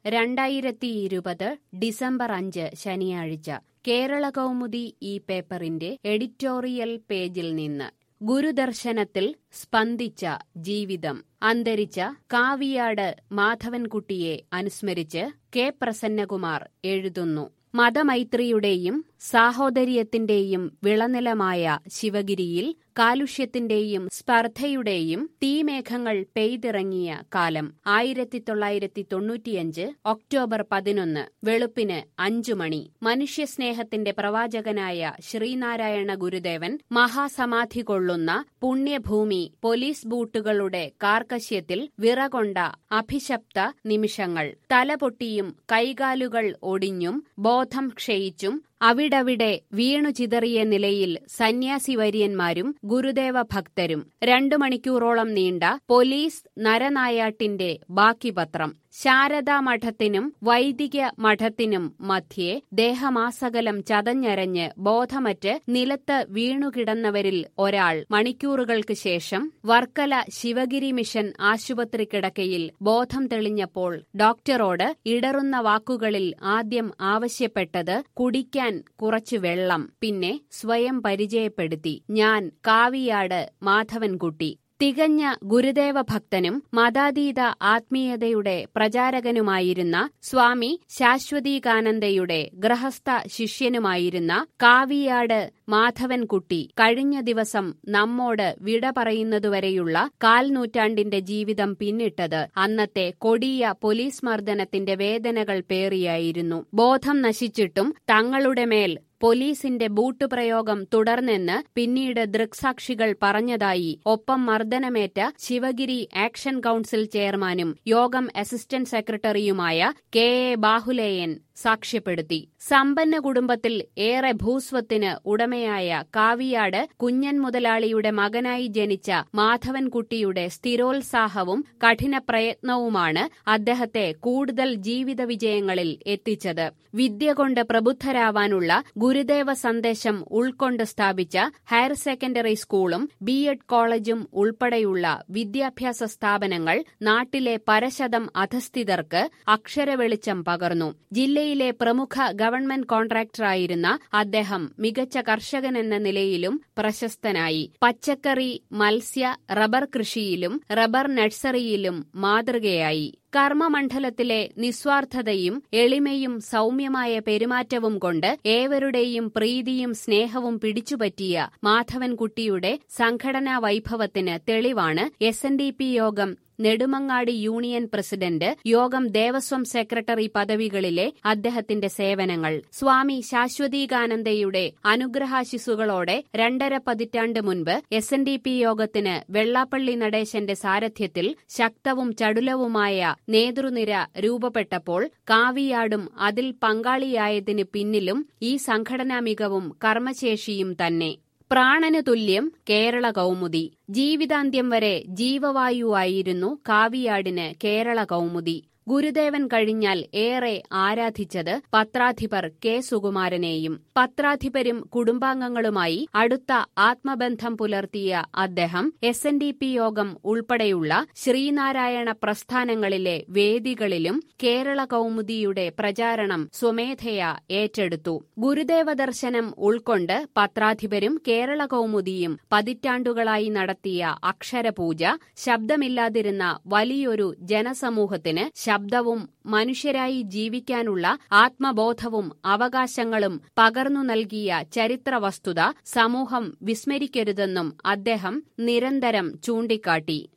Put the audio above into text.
രണ്ടായിരത്തി ഇരുപത് ഡിസംബർ അഞ്ച് ശനിയാഴ്ച കേരള കൗമുദി ഈ പേപ്പറിന്റെ എഡിറ്റോറിയൽ പേജിൽ നിന്ന് ഗുരുദർശനത്തിൽ സ്പന്ദിച്ച ജീവിതം അന്തരിച്ച കാവിയാട് മാധവൻകുട്ടിയെ അനുസ്മരിച്ച് കെ പ്രസന്നകുമാർ എഴുതുന്നു മതമൈത്രിയുടെയും സാഹോദര്യത്തിന്റെയും വിളനിലമായ ശിവഗിരിയിൽ കാലുഷ്യത്തിന്റെയും സ്പർദ്ധയുടെയും തീമേഘങ്ങൾ പെയ്തിറങ്ങിയ കാലം ആയിരത്തി തൊള്ളായിരത്തി തൊണ്ണൂറ്റിയഞ്ച് ഒക്ടോബർ പതിനൊന്ന് വെളുപ്പിന് അഞ്ചു മണി മനുഷ്യസ്നേഹത്തിന്റെ പ്രവാചകനായ ശ്രീനാരായണ ഗുരുദേവൻ മഹാസമാധി കൊള്ളുന്ന പുണ്യഭൂമി പോലീസ് ബൂട്ടുകളുടെ കാർക്കശ്യത്തിൽ വിറകൊണ്ട അഭിശപ്ത നിമിഷങ്ങൾ തലപൊട്ടിയും കൈകാലുകൾ ഒടിഞ്ഞും ബോധം ക്ഷയിച്ചും അവിടവിടെ വീണു ചിതറിയ നിലയിൽ സന്യാസിവര്യന്മാരും ഗുരുദേവ ഭക്തരും രണ്ടു മണിക്കൂറോളം നീണ്ട പോലീസ് നരനായാട്ടിന്റെ ബാക്കി പത്രം ശാരദാ മഠത്തിനും വൈദിക മഠത്തിനും മധ്യേ ദേഹമാസകലം ചതഞ്ഞരഞ്ഞ് ബോധമറ്റ് നിലത്ത് വീണുകിടന്നവരിൽ ഒരാൾ മണിക്കൂറുകൾക്ക് ശേഷം വർക്കല ശിവഗിരി മിഷൻ ആശുപത്രി കിടക്കയിൽ ബോധം തെളിഞ്ഞപ്പോൾ ഡോക്ടറോട് ഇടറുന്ന വാക്കുകളിൽ ആദ്യം ആവശ്യപ്പെട്ടത് കുടിക്കാൻ കുറച്ചു വെള്ളം പിന്നെ സ്വയം പരിചയപ്പെടുത്തി ഞാൻ കാവിയാട് മാധവൻകുട്ടി തികഞ്ഞ ഗുരുദേവ ഭക്തനും മതാതീത ആത്മീയതയുടെ പ്രചാരകനുമായിരുന്ന സ്വാമി ശാശ്വതീകാനന്ദയുടെ ഗൃഹസ്ഥ ശിഷ്യനുമായിരുന്ന കാവിയാട് മാധവൻകുട്ടി കഴിഞ്ഞ ദിവസം നമ്മോട് വിട പറയുന്നതുവരെയുള്ള കാൽനൂറ്റാണ്ടിന്റെ ജീവിതം പിന്നിട്ടത് അന്നത്തെ കൊടിയ പോലീസ് മർദ്ദനത്തിന്റെ വേദനകൾ പേറിയായിരുന്നു ബോധം നശിച്ചിട്ടും തങ്ങളുടെ മേൽ പോലീസിന്റെ ബൂട്ട് പ്രയോഗം തുടർന്നെന്ന് പിന്നീട് ദൃക്സാക്ഷികൾ പറഞ്ഞതായി ഒപ്പം മർദ്ദനമേറ്റ ശിവഗിരി ആക്ഷൻ കൌൺസിൽ ചെയർമാനും യോഗം അസിസ്റ്റന്റ് സെക്രട്ടറിയുമായ കെ എ ബാഹുലേയൻ സാക്ഷ്യപ്പെടുത്തി സമ്പന്ന കുടുംബത്തിൽ ഏറെ ഭൂസ്വത്തിന് ഉടമയായ കാവിയാട് കുഞ്ഞൻ മുതലാളിയുടെ മകനായി ജനിച്ച മാധവൻകുട്ടിയുടെ സ്ഥിരോത്സാഹവും കഠിന പ്രയത്നവുമാണ് അദ്ദേഹത്തെ കൂടുതൽ ജീവിത വിജയങ്ങളിൽ എത്തിച്ചത് വിദ്യ കൊണ്ട് പ്രബുദ്ധരാവാനുള്ള ഗുരുദേവ സന്ദേശം ഉൾക്കൊണ്ട് സ്ഥാപിച്ച ഹയർ സെക്കൻഡറി സ്കൂളും ബി എഡ് കോളേജും ഉൾപ്പെടെയുള്ള വിദ്യാഭ്യാസ സ്ഥാപനങ്ങൾ നാട്ടിലെ പരശതം അധസ്ഥിതർക്ക് അക്ഷരവെളിച്ചം പകർന്നു ജില്ലയിലെ പ്രമുഖ ഗവൺമെന്റ് കോൺട്രാക്ടറായിരുന്ന അദ്ദേഹം മികച്ച കർഷകനെന്ന നിലയിലും പ്രശസ്തനായി പച്ചക്കറി മത്സ്യ റബ്ബർ കൃഷിയിലും റബ്ബർ നഴ്സറിയിലും മാതൃകയായി കർമ്മമണ്ഡലത്തിലെ നിസ്വാർത്ഥതയും എളിമയും സൗമ്യമായ പെരുമാറ്റവും കൊണ്ട് ഏവരുടെയും പ്രീതിയും സ്നേഹവും പിടിച്ചുപറ്റിയ മാധവൻകുട്ടിയുടെ സംഘടനാ വൈഭവത്തിന് തെളിവാണ് എസ് എൻ ഡി പി യോഗം നെടുമങ്ങാടി യൂണിയൻ പ്രസിഡന്റ് യോഗം ദേവസ്വം സെക്രട്ടറി പദവികളിലെ അദ്ദേഹത്തിന്റെ സേവനങ്ങൾ സ്വാമി ശാശ്വതീകാനന്ദയുടെ അനുഗ്രഹാശിസുകളോടെ രണ്ടര പതിറ്റാണ്ട് മുൻപ് എസ് എൻ ഡി പി യോഗത്തിന് വെള്ളാപ്പള്ളി നടേശന്റെ സാരഥ്യത്തിൽ ശക്തവും ചടുലവുമായ നേതൃനിര രൂപപ്പെട്ടപ്പോൾ കാവിയാടും അതിൽ പങ്കാളിയായതിന് പിന്നിലും ഈ സംഘടനാ മികവും കർമ്മശേഷിയും തന്നെ പ്രാണനു തുല്യം കേരള കൗമുദി ജീവിതാന്ത്യം വരെ ജീവവായുവായിരുന്നു കാവിയാടിന് കേരള കൗമുദി ഗുരുദേവൻ കഴിഞ്ഞാൽ ഏറെ ആരാധിച്ചത് പത്രാധിപർ കെ സുകുമാരനെയും പത്രാധിപരും കുടുംബാംഗങ്ങളുമായി അടുത്ത ആത്മബന്ധം പുലർത്തിയ അദ്ദേഹം എസ് എൻ ഡി പി യോഗം ഉൾപ്പെടെയുള്ള ശ്രീനാരായണ പ്രസ്ഥാനങ്ങളിലെ വേദികളിലും കേരള കൗമുദിയുടെ പ്രചാരണം സ്വമേധയാ ഏറ്റെടുത്തു ഗുരുദേവ ദർശനം ഉൾക്കൊണ്ട് പത്രാധിപരും കേരള കൗമുദിയും പതിറ്റാണ്ടുകളായി നടത്തിയ അക്ഷരപൂജ ശബ്ദമില്ലാതിരുന്ന വലിയൊരു ജനസമൂഹത്തിന് ശബ്ദവും മനുഷ്യരായി ജീവിക്കാനുള്ള ആത്മബോധവും അവകാശങ്ങളും പകർന്നു നൽകിയ ചരിത്ര വസ്തുത സമൂഹം വിസ്മരിക്കരുതെന്നും അദ്ദേഹം നിരന്തരം ചൂണ്ടിക്കാട്ടി